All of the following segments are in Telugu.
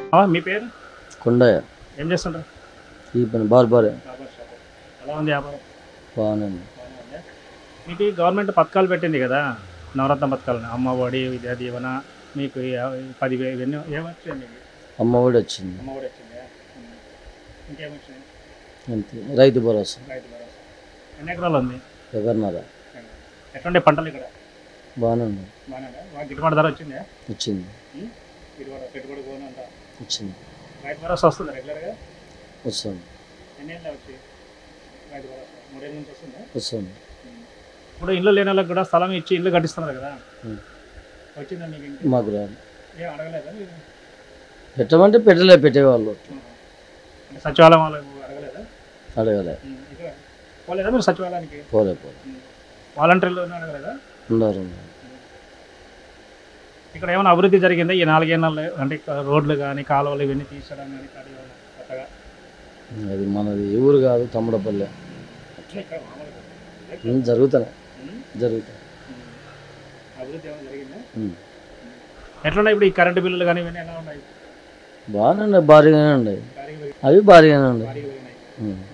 ఆ, మీ పేరు కొండయ్య ఏం చేస్తుంటారు ఈ పని బార్ బారే ఎలా ఉంది వ్యాపారం బాగానే ఉంది మీకు ఈ గవర్నమెంట్ పథకాలు పెట్టింది కదా నవరత్న పథకాలు అమ్మ ఒడి విద్యా దీవెన మీకు ఈ పదివేలు ఇవన్నీ ఏమొచ్చాయి మీకు అమ్మ ఒడి వచ్చింది అమ్మ ఒడి వచ్చిందా ఉమ్. ఇంకేమొచ్చాయి అంతే రైతు భరోసా రైతు భరోసా ఎన్ని ఎకరాలు ఉంది ఎకరన్నర ఎటువంటి పంటలు ఇక్కడ బాగానే ఉంది బాగానే మాకు గిట్టుబాటు ధర వచ్చిందా వచ్చింది ఉమ్? గిట్టుబాటు పెట్టుబడి పోను అంతా వచ్చింది రైతు భరోసా వస్తుంది రెగ్యులర్గా వస్తుంది ఎన్ని ఏళ్ళు వచ్చి రైతు భరోసా మూడేళ్ళ నుంచి వస్తుందా వస్తుంది ఇప్పుడు ఇల్లు లేని వాళ్ళకి కూడా స్థలం ఇచ్చి ఇల్లు కట్టిస్తున్నారు కదా ఉమ్. వచ్చిందా మీకు ఇంటి మాకు రాదు ఏం అడగలేదా మీరు పెట్టమంటే పెట్టలే పెట్టేవాళ్ళు అంటే సచివాలయం వాళ్ళు అడగలేదా అడగలే ఉమ్, ఇక పోలేదా మీరు సచివాలయానికి పోలే పోలే వాలంటీర్లు అడగలేదా ఉన్నారు ఉన్నారు. ఇక్కడ ఏమైనా అభివృద్ధి జరిగిందా ఈ నాలుగేళ్ళలో అంటే ఇక్కడ రోడ్లు కానీ కాలువలు ఇవన్నీ తీసడం కానీ కట్టడం కొత్తగా అది మనది ఏ ఊరు కాదు తమ్ముడపల్లె అట్లా ఇక్కడ మామూలుగా. ఉమ్, జరుగుతున్నాయి ఉమ్, జరుగుతాయి ఉమ్. అభివృద్ధి ఏమైనా జరిగిందా ఉమ్. ఎట్లున్నాయి ఇప్పుడు ఈ కరెంటు బిల్లులు కానీ ఇవన్నీ ఎలా ఉన్నాయి బాగానే ఉన్నాయి భారీగానే ఉన్నాయి భారీగా పెరిగి- అవి భారీగానే ఉన్నాయి భారీగా పెరిగినాయి ఉమ్. ఉమ్.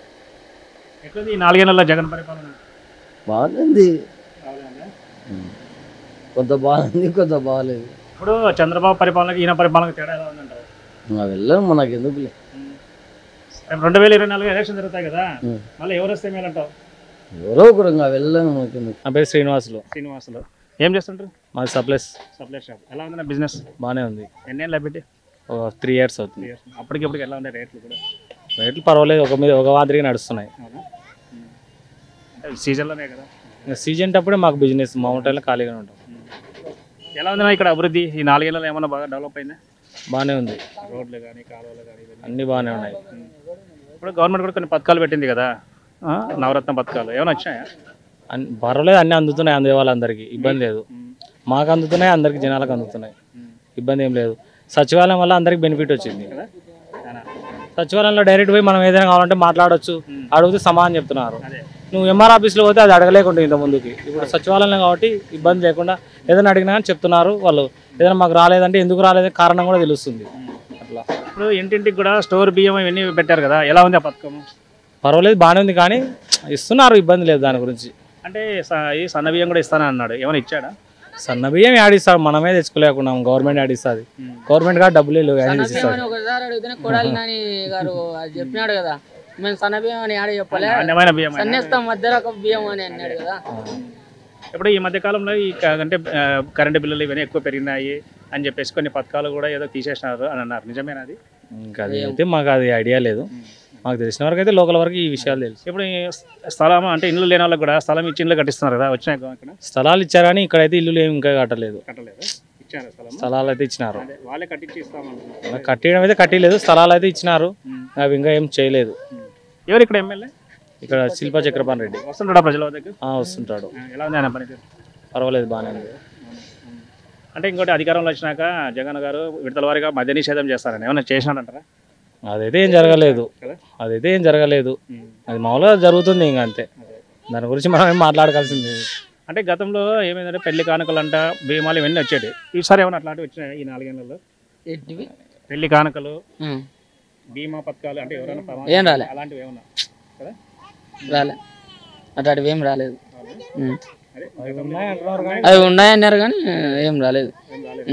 ఎట్లుంది ఈ నాలుగేళ్లలో జగన్ పరిపాలన బాగానే ఉంది రావాలంటే ఉమ్. కొంత బాగుంది కొంత బాగాలేదు ఇప్పుడు చంద్రబాబు పరిపాలనకి ఈయన పరిపాలనకి తేడా ఎలా ఉందంటారు అవి వెళ్ళాం మనకు ఎందుకులే రేపు రెండు వేల ఇరవై నాలుగు ఎలక్షన్ జరుగుతాయి కదా ఉమ్. మళ్ళీ ఎవరు వస్తే మేలంటావు ఎవరో ఒకరు ఇంకా వెళ్ళాం మనకి ఎందుకు నా పేరు శ్రీనివాసులు శ్రీనివాసులు ఏం చేస్తుంటారు మాది సప్లైస్ సప్లై షాప్ ఎలా ఉంది నా బిజినెస్ బాగానే ఉంది ఎన్నేళ్ళు పెట్టి ఒక త్రీ ఇయర్స్ అవుతుంది అప్పటికిప్పటికి ఎలా ఉన్నాయి రేట్లు కూడా రేట్లు పర్వాలేదు ఒక మీద ఒక మాదిరిగా నడుస్తున్నాయి అవునా ఉమ్. అంటే సీజన్లోనే కదా ఇంకా సీజన్ అప్పుడే మాకు బిజినెస్ మామూలు టైంలో ఖాళీగానే ఉంటాం ఎలా ఉంది నా ఇక్కడ అభివృద్ధి ఈ నాలుగేళ్ళలో ఏమన్నా బాగా డెవలప్ అయిందా బాగానే ఉంది రోడ్లు కానీ కాలువలు కానీ ఇవన్నీ అన్నీ బాగానే ఉన్నాయి ఇప్పుడు గవర్నమెంట్ కూడా కొన్ని పథకాలు పెట్టింది కదా ఆ, నవరత్న పథకాలు ఏమైనా వచ్చాయా అన్ని పర్వాలేదు అన్నీ అందుతున్నాయి అందే వాళ్ళందరికీ ఇబ్బంది లేదు మాకు అందుతున్నాయి అందరికి జనాలకు అందుతున్నాయి ఇబ్బంది ఏం లేదు సచివాలయం వల్ల అందరికి బెనిఫిట్ వచ్చింది కదా అవునా? సచివాలయంలో డైరెక్ట్ పోయి మనం ఏదైనా కావాలంటే మాట్లాడొచ్చు అడిగితే సమాధానం చెప్తున్నారు అదే నువ్వు ఎంఆర్ ఆఫీస్లో పోతే అది అడగలేకుండా ఇంత ముందుకి ఇప్పుడు సచివాలయం కాబట్టి ఇబ్బంది లేకుండా ఏదైనా అడిగినా కానీ చెప్తున్నారు వాళ్ళు ఏదైనా మాకు రాలేదంటే ఎందుకు రాలేదు కారణం కూడా తెలుస్తుంది అట్లా ఇప్పుడు ఇంటింటికి కూడా స్టోర్ బియ్యం ఇవన్నీ పెట్టారు కదా ఎలా ఉంది ఆ పథకం పర్వాలేదు బాగానే ఉంది కానీ ఇస్తున్నారు ఇబ్బంది లేదు దాని గురించి అంటే స- ఈ సన్న బియ్యం కూడా ఇస్తానని అన్నాడు ఏమైనా ఇచ్చాడా సన్న బియ్యం యాడిస్తాడు మనమే తెచ్చుకోలేకున్నాం గవర్నమెంట్ యాడిస్తుంది గవర్నమెంట్ గా డబ్బులు లేవు యాడ్ ఇస్తాడు అని ఒకసారి అడిగితేనే కొడాలి నాని గారు అది చెప్పినాడు కదా మేము సన్న బియ్యం అని ఆడ చెప్పలే నాణ్యమైన బియ్యం అయినా. సన్నేస్తాం మధ్య రకం బియ్యం అని అన్నాడు కదా ఇప్పుడు ఈ మధ్య కాలంలో ఈ క- అంటే ఆ, కరెంటు బిల్లులు ఇవన్నీ ఎక్కువ పెరిగినాయి అని చెప్పేసి కొన్ని పథకాలు కూడా ఏదో తీసేసినారు అని అన్నారు నిజమేనా అది ఇంకా అది అయితే మాకు అది ఐడియా లేదు మాకు తెలిసిన వరకు అయితే లోకల్ వరకు ఈ విషయాలు తెలుసు ఇప్పుడు ఈ స్థలం అంటే ఇల్లు లేని వాళ్ళకి కూడా స్థలం ఇచ్చి ఇల్లు కట్టిస్తున్నారు కదా వచ్చినాయి ఇక్కడ స్థలాలు ఇచ్చారు కానీ ఇక్కడైతే ఇల్లు ఏమి ఇంకా కట్టలేదు కట్టలేదు ఇచ్చారు స్థలం స్థలాలు అయితే ఇచ్చినారు అదే వాళ్ళే కట్టించి ఇస్తామంటున్నారు నాకు కట్టడం అయితే కట్టలేదు స్థలాలు అయితే ఇచ్చినారు అవి ఇంకా ఏం చేయలేదు ఎవరు ఇక్కడ ఎమ్మెల్యే ఇక్కడ శిల్ప చక్రపాణి రెడ్డి వస్తుంటాడా ప్రజల వద్దకు ఆ, వస్తుంటాడు ఆ, ఎలా ఉంది ఆయన పనితీరు పర్వాలేదు బాగానే ఉంది అంటే ఇంకోటి అధికారంలో వచ్చినాక జగన్ గారు విడతల వారిగా మద్య నిషేధం చేస్తారని ఏమైనా చేసినాడంటారా అదైతే ఏం జరగలేదు కదా అదైతే ఏం జరగలేదు అది మామూలుగా జరుగుతుంది ఇంకా అంతే దాని గురించి మనం ఏం మాట్లాడకాల్సింది అంటే గతంలో ఏమైందంటే పెళ్లి కానుకలు అంట భీమాలు ఇవన్నీ వచ్చేటి ఈసారి ఏమైనా అట్లాంటివి వచ్చినాయి ఈ నాలుగేళ్లలో ఏంటివి పెళ్లి కానుకలు ఉం. బీమా పథకాలు అంటే ఎవరైనా ప్రమాదం ఏం రాలే అలాంటివి ఏమన్నా కదా రాలే అట్లాంటివి ఏం రాలేదు ఉం. అదే గతంలో అవి ఉన్నాయన్నారు కానీ ఏం రాలేదు ఏం రాలేదు.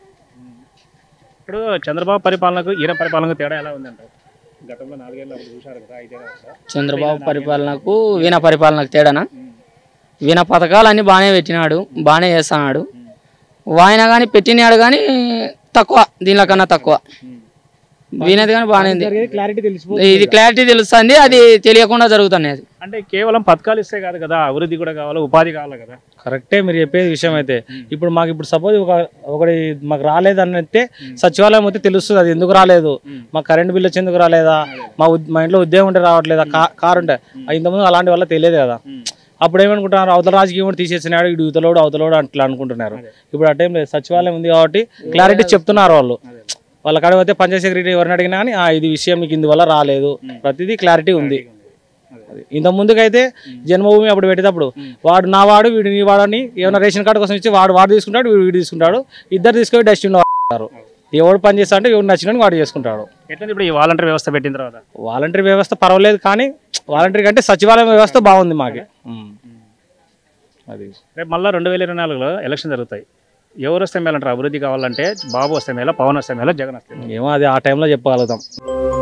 ఇప్పుడు చంద్రబాబు పరిపాలనకు ఈయన పరిపాలనకు తేడా ఎలా ఉందంటారు గతంలో నాలుగేళ్ళు అప్పుడు చూశారు కదా ఐదేళ్ళు కదా చంద్రబాబు పరిపాలనకు వీణ పరిపాలనకు తేడానా వీణ పథకాలు అన్ని బాగానే పెట్టినాడు బాగానే చేస్తున్నాడు ఆయన కానీ పెట్టినాడు కానీ తక్కువ దీనిలో కన్నా తక్కువ వీణది కానీ బాగానే ఉంది క్లారిటీ తెలిసిపో ఇది క్లారిటీ తెలుస్తుంది అది తెలియకుండా జరుగుతుంది అది అంటే కేవలం పథకాలు ఇస్తే కాదు కదా అభివృద్ధి కూడా కావాలి ఉపాధి కావాలి కదా కరెక్టే మీరు చెప్పేది విషయం అయితే ఇప్పుడు మాకు ఇప్పుడు సపోజ్ ఒక ఒకటి మాకు రాలేదు అన్నట్టే సచివాలయం అయితే తెలుస్తుంది అది ఎందుకు రాలేదు మాకు కరెంట్ బిల్ వచ్చి ఎందుకు రాలేదా మా ఉద్- మా ఇంట్లో ఉద్యోగం ఉంటే రావట్లేదా కా- కారు ఉంటే ఆ ఇంతకుముందు అలాంటి వల్ల తెలియదు కదా అప్పుడు ఏమనుకుంటున్నారు అవతల రాజకీయం కూడా తీసేసినాడు ఇటు ఇవతలోడు అవతలోడు అట్లా అనుకుంటున్నారు ఇప్పుడు ఆ టైం లేదు సచివాలయం ఉంది కాబట్టి క్లారిటీ చెప్తున్నారు వాళ్ళు వాళ్ళ కాడ పోతే పంచాయత్ సెక్రటరీ ఎవరిని అడిగినా కానీ "ఆ, ఇది విషయం మీకు ఇందువల్ల రాలేదు ప్రతిదీ క్లారిటీ ఉంది అది. ఇంత ముందుకైతే జన్మభూమి అప్పుడు పెట్టేటప్పుడు వాడు నా వాడు వీడు నీ వాడు అని ఏమైనా రేషన్ కార్డు కోసం ఇచ్చి వాడు వాడు తీసుకుంటాడు వీడు వీడు తీసుకుంటాడు ఇద్దరు తీసుకొని డస్ట్బిన్ వాడతారు ఎవడు పని చేస్తా అంటే ఎవడు నచ్చినట్టు వాడు చేసుకుంటాడు ఎట్లా ఇప్పుడు ఈ వాలంటీర్ వ్యవస్థ పెట్టిన తర్వాత వాలంటరీ వ్యవస్థ పర్వాలేదు కానీ వాలంటరీ కంటే సచివాలయం వ్యవస్థ బాగుంది మాకు ఉమ్. అది రేపు మళ్ళీ రెండు వేల ఇరవై నాలుగులో ఎలక్షన్ జరుగుతాయి ఎవరు వస్తే మేలంటారు అభివృద్ధి కావాలంటే బాబు వస్తే మేలా పవన్ వస్తే మేలా జగన్ వస్తే మేలా? ఏమో అది ఆ టైంలో చెప్పగలుగుతాం